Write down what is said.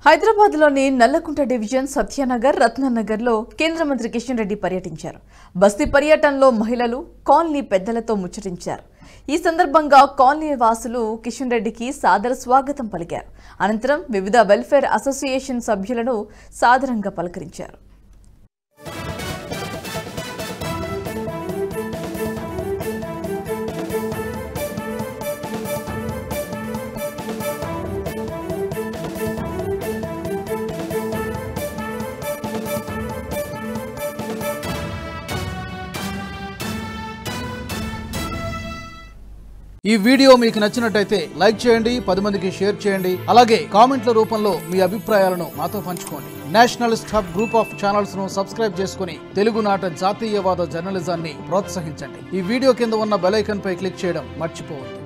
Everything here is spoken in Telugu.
హైదరాబాద్లోని నల్లకుంట డివిజన్ సత్యనగర్ రత్ననగర్లో కేంద్ర మంత్రి కిషన్ రెడ్డి పర్యటించారు బస్తీ పర్యటనలో మహిళలు కాలనీ పెద్దలతో ముచ్చటించారు ఈ సందర్భంగా కాలనీ వాసులు కిషన్ రెడ్డికి సాదర స్వాగతం పలికారు అనంతరం వివిధ వెల్ఫేర్ అసోసియేషన్ సభ్యులను సాదరంగా పలకరించారు ఈ వీడియో మీకు నచ్చినట్టయితే లైక్ చేయండి పది మందికి షేర్ చేయండి అలాగే కామెంట్ల రూపంలో మీ అభిప్రాయాలను మాతో పంచుకోండి nationalist hub group of channels ను సబ్స్క్రైబ్ చేసుకుని తెలుగునాట జాతీయవాద జర్నలిజాన్ని ప్రోత్సహించండి ఈ వీడియో కింద ఉన్న బెల్ ఐకాన్ పై క్లిక్ చేయడం మర్చిపోవద్దు